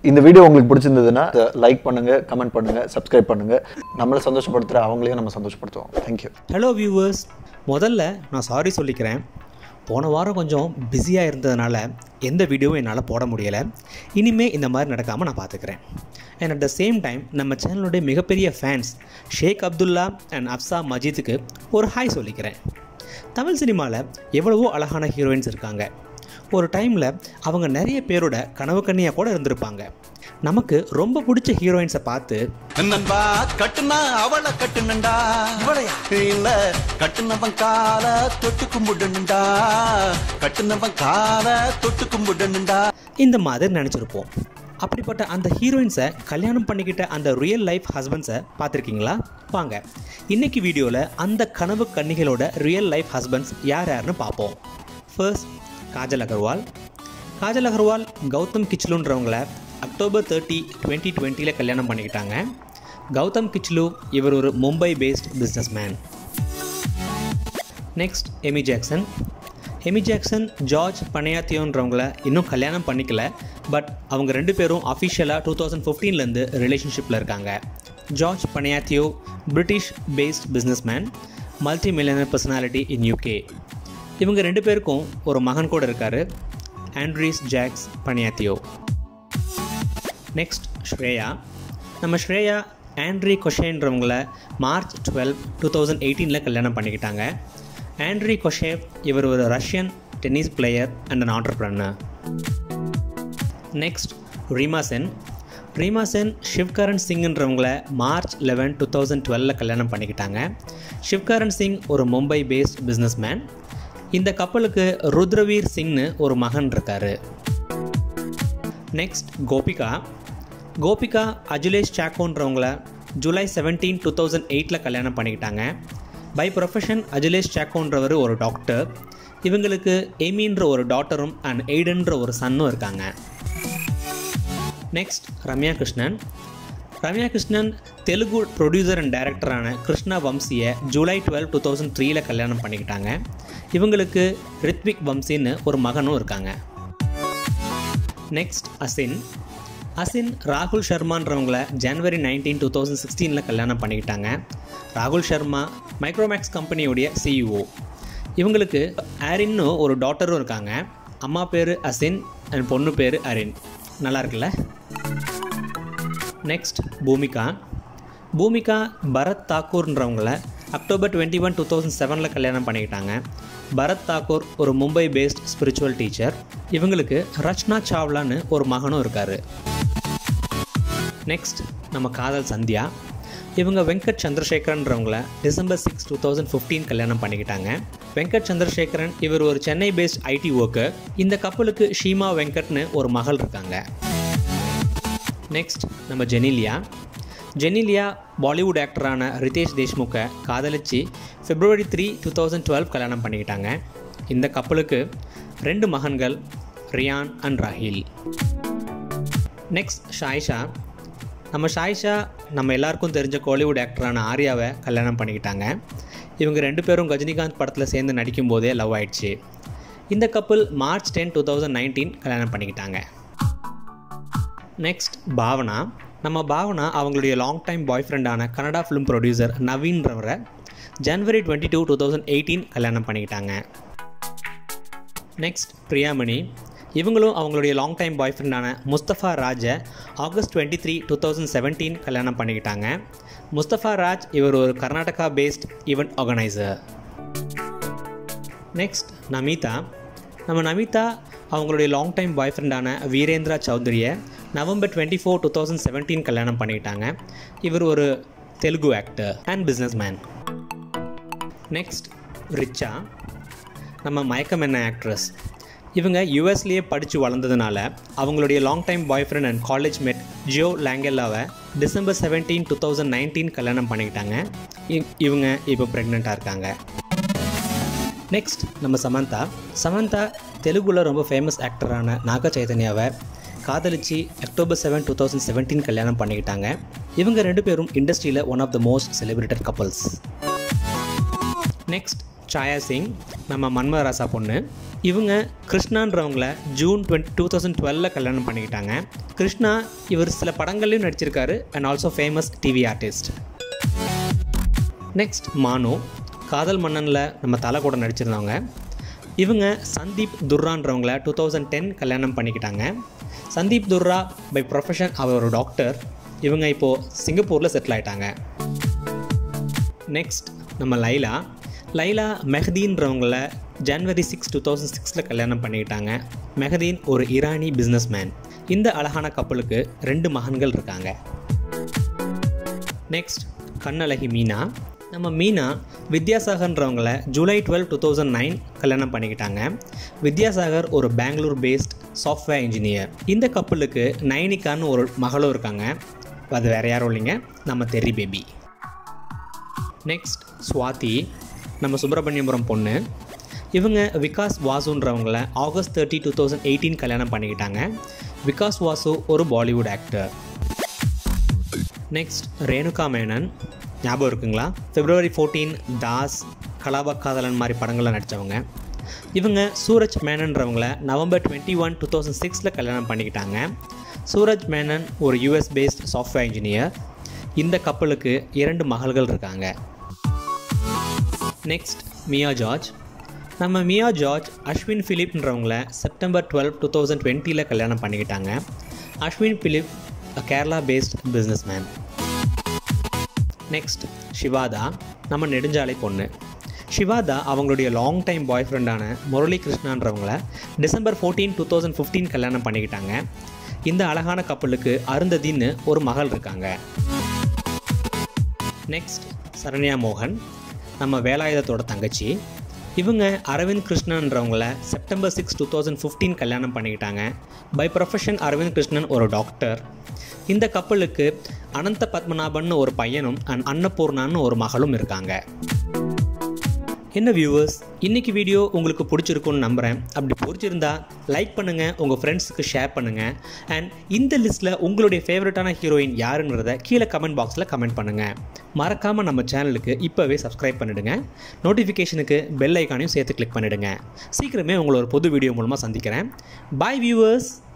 இந்த வீடியோ உங்களுக்கு பிடிச்சிருந்ததுன்னா லைக் பண்ணுங்க கமெண்ட் பண்ணுங்க சப்ஸ்கிரைப் பண்ணுங்க நம்மளை சந்தோஷப்படுத்துகிற அவங்களையும் நம்ம சந்தோஷப்படுத்துவோம் தேங்க்யூ ஹலோ வியூவர்ஸ் முதல்ல நான் சாரி சொல்லிக்கிறேன் போன வாரம் கொஞ்சம் பிஸியாக இருந்ததுனால எந்த வீடியோவும் என்னால் போட முடியலை இனிமே இந்த மாதிரி நடக்காமல் நான் பார்த்துக்கிறேன் and at the same time நம்ம சேனலுடைய மிகப்பெரிய ஃபேன்ஸ் ஷேக் அப்துல்லா அண்ட் அப்சா மஜீத்துக்கு ஒரு ஹாய் சொல்லிக்கிறேன் தமிழ் சினிமாவில் எவ்வளவோ அழகான ஹீரோயின்ஸ் இருக்காங்க ஒரு டைமில் அவங்க நிறைய பேரோட கனவு கண்ணியாக கூட இருந்திருப்பாங்க நமக்கு ரொம்ப பிடிச்ச ஹீரோயின்ஸை பார்த்து நண்பா கட்டுனா அவளை கட்டுனண்டா இல்ல கட்டுனவன் கால தொட்டு கும்பிடணுண்டா கட்டுனவன் கால தொட்டு கும்பிடணுண்டா இந்த மாதிரி நினச்சிருப்போம் அப்படிப்பட்ட அந்த ஹீரோயின்ஸை கல்யாணம் பண்ணிக்கிட்ட அந்த ரியல் லைஃப் ஹஸ்பண்ட்ஸை பார்த்துருக்கீங்களா வாங்க இன்னைக்கு வீடியோவில் அந்த கனவு கன்னிகளோட ரியல் லைஃப் ஹஸ்பண்ட்ஸ் யார் யாருன்னு பார்ப்போம் ஃபர்ஸ்ட் காஜல் அகர்வால் காஜல் அகர்வால் கௌதம் கிச்லுன்றவங்கள அக்டோபர் தேர்ட்டி டுவெண்ட்டி டுவெண்ட்டியில் கல்யாணம் பண்ணிக்கிட்டாங்க கௌதம் கிச்லு இவர் ஒரு Mumbai based businessman next Amy Jackson Amy Jackson George பனையாத்தியோன்றவங்கள இன்னும் கல்யாணம் பண்ணிக்கல பட் அவங்க ரெண்டு பேரும் அஃபிஷியலாக டூ தௌசண்ட் ஃபிஃப்டீன்லேருந்து ரிலேஷன்ஷிப்பில் இருக்காங்க George Panayiotou British based businessman multi millionaire personality in UK இவங்க ரெண்டு பேருக்கும் ஒரு மகன் கூட இருக்கார் Andreas Jacks Panayiotou next Shriya நம்ம ஸ்ரேயா ஆண்ட்ரி கொஷேன்றவங்கள மார்ச் டுவெல் டூ தௌசண்ட் எயிட்டீனில் கல்யாணம் பண்ணிக்கிட்டாங்க ஆண்ட்ரி கொஷேவ் இவர் ஒரு Russian tennis player and an entrepreneur next Reema Sen Reema Sen Shivkaran சிங்ன்றவங்கள மார்ச் லெவன் டூ தௌசண்ட் டுவெலில் கல்யாணம் பண்ணிக்கிட்டாங்க ஷிவ்கரன் சிங் ஒரு மும்பை பேஸ்ட் பிஸ்னஸ் மேன் இந்த கப்பலுக்கு ருத்ரவீர் சிங்னு ஒரு மகன் இருக்கார் நெக்ஸ்ட் கோபிகா கோபிகா அஜுலேஷ் சாக்கோன்றவங்கள ஜூலை செவன்டீன் டூ தௌசண்ட் எயிட்டில் கல்யாணம் பண்ணிக்கிட்டாங்க பை ப்ரொஃபஷன் அஜுலேஷ் சாக்கோன்றவர் ஒரு டாக்டர் இவங்களுக்கு எமின்ற ஒரு டாட்டரும் அண்ட் எய்டன்ற ஒரு சன்னும் இருக்காங்க next Ramya Krishnan Ramya Krishnan Telugu producer and டைரக்டரான கிருஷ்ணா வம்சியை ஜூலை டுவெல் டூ தௌசண்ட் த்ரீல கல்யாணம் பண்ணிக்கிட்டாங்க இவங்களுக்கு ரித்விக் வம்சின்னு ஒரு மகனும் இருக்காங்க நெக்ஸ்ட் அசின் அசின் ராகுல் சர்மான்றவங்கள ஜனவரி நைன்டீன் டூ தௌசண்ட் சிக்ஸ்டீனில் கல்யாணம் பண்ணிக்கிட்டாங்க ராகுல் சர்மா மைக்ரோமேக்ஸ் கம்பெனியுடைய சிஇஓ இவங்களுக்கு ஆரின்னு ஒரு டாட்டரும் இருக்காங்க அம்மா பேர் அசின் அண்ட் பொண்ணு பேர் அரின் நல்லா இருக்குல்ல நெக்ஸ்ட் பூமிகா பூமிகா பரத் தாக்கூர்ன்றவங்கள October twenty one two thousand செவனில் கல்யாணம் பண்ணிக்கிட்டாங்க பரத் தாக்கூர் ஒரு மும்பை பேஸ்ட் ஸ்பிரிச்சுவல் டீச்சர் இவங்களுக்கு ரச்னா சாவ்லான்னு ஒரு மகனும் இருக்கார் நெக்ஸ்ட் நம்ம காதல் சந்தியா இவங்க வெங்கட் சந்திரசேகரன்றவங்கள December six two thousand fifteen கல்யாணம் பண்ணிக்கிட்டாங்க வெங்கட் சந்திரசேகரன் இவர் ஒரு சென்னை பேஸ்ட் ஐடி ஒர்க்கர் இந்த கப்பலுக்கு ஷீமா வெங்கட்னு ஒரு மகள் இருக்காங்க நெக்ஸ்ட் நம்ம ஜெனிலியா ஜெனிலியா பாலிவுட் ஆக்டரான ரிதேஷ் தேஷ்முக்கை காதலிச்சு February three two thousand twelve கல்யாணம் பண்ணிக்கிட்டாங்க இந்த கப்பலுக்கு ரெண்டு மகன்கள் ரியான் அண்ட் ராஹில் நெக்ஸ்ட் ஷாயிஷா நம்ம ஷாயிஷா நம்ம எல்லாருக்கும் தெரிஞ்ச கோலிவுட் ஆக்டரான ஆர்யாவை கல்யாணம் பண்ணிக்கிட்டாங்க இவங்க ரெண்டு பேரும் ரஜினிகாந்த் படத்தில் சேர்ந்து நடிக்கும் போதே லவ் ஆயிடுச்சு இந்த கப்பல் March ten two thousand nineteen கல்யாணம் பண்ணிக்கிட்டாங்க நெக்ஸ்ட் பாவனா நம்ம பாவனா அவங்களுடைய long time boy ஃப்ரெண்டான Canada film producer நவீன்றவரை ஜனவரி twenty two two thousand eighteen கல்யாணம் பண்ணிக்கிட்டாங்க நெக்ஸ்ட் பிரியாமணி இவங்களும் அவங்களுடைய long time boy ஃப்ரெண்டான Mustafa ராஜை August twenty three two thousand seventeen கல்யாணம் பண்ணிக்கிட்டாங்க முஸ்தஃபா ராஜ் இவர் ஒரு Karnataka paste event organiser next Namitha நம்ம நமிதா அவங்களுடைய long time boy ஃப்ரெண்டான Veerendra சௌத்ரியை November twenty four two thousand seventeen கல்யாணம் பண்ணிக்கிட்டாங்க இவர் ஒரு Telugu actor and businessman next Richa நம்ம மயக்கம் என்ன ஆக்ட்ரஸ் இவங்க யூஎஸ்லேயே படித்து வளர்ந்ததுனால அவங்களுடைய long time boy friend and college mate Joe லேங்கெல்லாவை December seventeen two thousand nineteen கல்யாணம் பண்ணிக்கிட்டாங்க இ- இவங்க இப்போ ப்ரெக்னெண்ட்டாக இருக்காங்க நெக்ஸ்ட் நம்ம சமந்தா சமந்தா தெலுங்குல ரொம்ப ஃபேமஸ் ஆக்டரான நாக சைதன்யாவை காதலிச்சு October seven two thousand seventeen கல்யாணம் பண்ணிக்கிட்டாங்க இவங்க ரெண்டு பேரும் இண்டஸ்ட்ரியில் one of the most celebrated couples next Chaya Singh நம்ம மன்மதராசா பொண்ணு இவங்க கிருஷ்ணான்றவங்கள ஜூன் டுவெண்ட்டி டூ தௌசண்ட் டுவெல்ல கல்யாணம் பண்ணிக்கிட்டாங்க கிருஷ்ணா இவர் சில படங்கள்லையும் நடிச்சிருக்காரு and also famous TV artist next Maanu Kadhal மன்னனில் நம்ம தலை கூட நடிச்சிருந்தவங்க இவங்க சந்தீப் துர்ரான்றவங்கள டூ தௌசண்ட் டென் கல்யாணம் பண்ணிக்கிட்டாங்க சந்தீப் துர்ரா பை ப்ரொஃபஷன் அவர் ஒரு டாக்டர் இவங்க இப்போது சிங்கப்பூரில் செட்டில் ஆயிட்டாங்க நெக்ஸ்ட் நம்ம லைலா லைலா மெஹதீன்றவங்கள ஜனவரி சிக்ஸ் டூ தௌசண்ட் சிக்ஸில் கல்யாணம் பண்ணிக்கிட்டாங்க மெஹதீன் ஒரு ஈரானி பிஸ்னஸ்மேன் இந்த அழகான கப்பலுக்கு ரெண்டு மகன்கள் இருக்காங்க நெக்ஸ்ட் கண்ணழகி மீனா நம்ம மீனா வித்யாசாகர்ன்றவங்கள July twelve two thousand nine கல்யாணம் பண்ணிக்கிட்டாங்க வித்யாசாகர் ஒரு பெங்களூர் பேஸ்ட் சாஃப்ட்வேர் இன்ஜினியர் இந்த கப்பலுக்கு நைனிகான்னு ஒரு மகளும் இருக்காங்க அது வேறு யாரும் இல்லைங்க நம்ம தெரி பேபி நெக்ஸ்ட் சுவாதி நம்ம சுப்பிரமணியபுரம் பொண்ணு இவங்க விகாஸ் வாசுன்றவங்கள August thirty two thousand eighteen கல்யாணம் பண்ணிக்கிட்டாங்க விகாஸ் வாசு ஒரு Bollywood actor next Renuka Menon ஞாபகம் இருக்குங்களா பிப்ரவரி ஃபோர்டீன் தாஸ் கலாபா காதலன் மாதிரி படங்களில் நடித்தவங்க இவங்க சூரஜ் மேனன்றவங்கள November twenty one two thousand சிக்ஸில் கல்யாணம் பண்ணிக்கிட்டாங்க சூரஜ் மேனன் ஒரு யூஎஸ் பேஸ்ட் சாஃப்ட்வேர் இன்ஜினியர் இந்த கப்பலுக்கு இரண்டு மகள்கள் இருக்காங்க நெக்ஸ்ட் மியா ஜார்ஜ் நம்ம மியா ஜார்ஜ் அஸ்வின் ஃபிலிப்ன்றவங்கள செப்டம்பர் டுவெல் டூ தௌசண்ட் டுவெண்ட்டியில் கல்யாணம் பண்ணிக்கிட்டாங்க Ashwin Philip Kerala based businessman next Shivada நம்ம நெடுஞ்சாலை பொண்ணு சிவாதா அவங்களுடைய லாங் டைம் பாய் ஃப்ரெண்டான முரளி கிருஷ்ணான்றவங்கள December fourteen two thousand fifteen கல்யாணம் பண்ணிக்கிட்டாங்க இந்த அழகான கப்பலுக்கு அருந்ததின்னு ஒரு மகள் இருக்காங்க நெக்ஸ்ட் சரண்யா மோகன் நம்ம வேலாயுதத்தோட தங்கச்சி இவங்க அரவிந்த் கிருஷ்ணன்றவங்கள September six two thousand fifteen கல்யாணம் பண்ணிக்கிட்டாங்க பை ப்ரொஃபஷன் அரவிந்த் கிருஷ்ணன் ஒரு டாக்டர் இந்த கப்பலுக்கு அனந்த பத்மநாபன் ஒரு பையனும் அண்ட் அன்னபூர்ணான்னு ஒரு மகளும் இருக்காங்க என்ன வியூவர்ஸ் இன்னைக்கு வீடியோ உங்களுக்கு பிடிச்சிருக்கும்னு நம்புகிறேன் அப்படி பிடிச்சிருந்தா லைக் பண்ணுங்கள் உங்கள் ஃப்ரெண்ட்ஸுக்கு ஷேர் பண்ணுங்கள் அண்ட் இந்த லிஸ்ட்டில் உங்களுடைய ஃபேவரட்டான ஹீரோயின் யாருங்கிறத கீழே கமெண்ட் பாக்ஸில் கமெண்ட் பண்ணுங்கள் மறக்காமல் நம்ம சேனலுக்கு இப்போவே சப்ஸ்கிரைப் பண்ணிடுங்க நோட்டிஃபிகேஷனுக்கு பெல் ஐக்கானையும் சேர்த்து கிளிக் பண்ணிடுங்க சீக்கிரமே உங்களை ஒரு புது வீடியோ மூலமாக சந்திக்கிறேன் பாய் வியூவர்ஸ்